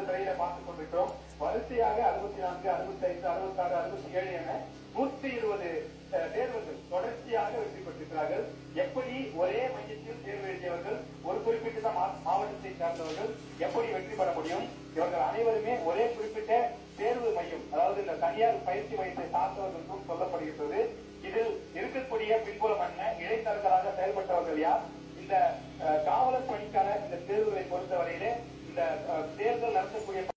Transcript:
இப்போது திரையில பார்த்துக் கொண்டிருக்கிறோம் வரிசையாக அறுபத்தி நான்கு அறுபத்தி ஐந்து அறுபத்தி ஆறு அறுபத்தி ஏழு என நூத்தி இருபது அஹ், தேர்வர்கள் தொடர்ச்சியாக வெற்றி பெற்றிருக்கிறார்கள் எப்படி ஒரே மையத்தில் தேர்வு எழுதியவர்கள் ஒரு குறிப்பிட்ட மா- மாவட்டத்தை சார்ந்தவர்கள் எப்படி வெற்றி பெற முடியும் இவர்கள் அனைவருமே ஒரே குறிப்பிட்ட தேர்வு மையம் அதாவது இந்த தனியார் பயிற்சி மையத்தை சார்ந்தவர்கள் என்றும் சொல்லப்படுகின்றது இதில் இருக்கக்கூடிய பின்புலம் என்ன இடைத்தரகராக செயல்பட்டவர்கள் யார் இந்த அஹ், காவலர் பணிக்கான இந்த தேர்வுகளை பொறுத்தவரையிலே இந்த அஹ், தேர்தல் நடத்தக்கூடிய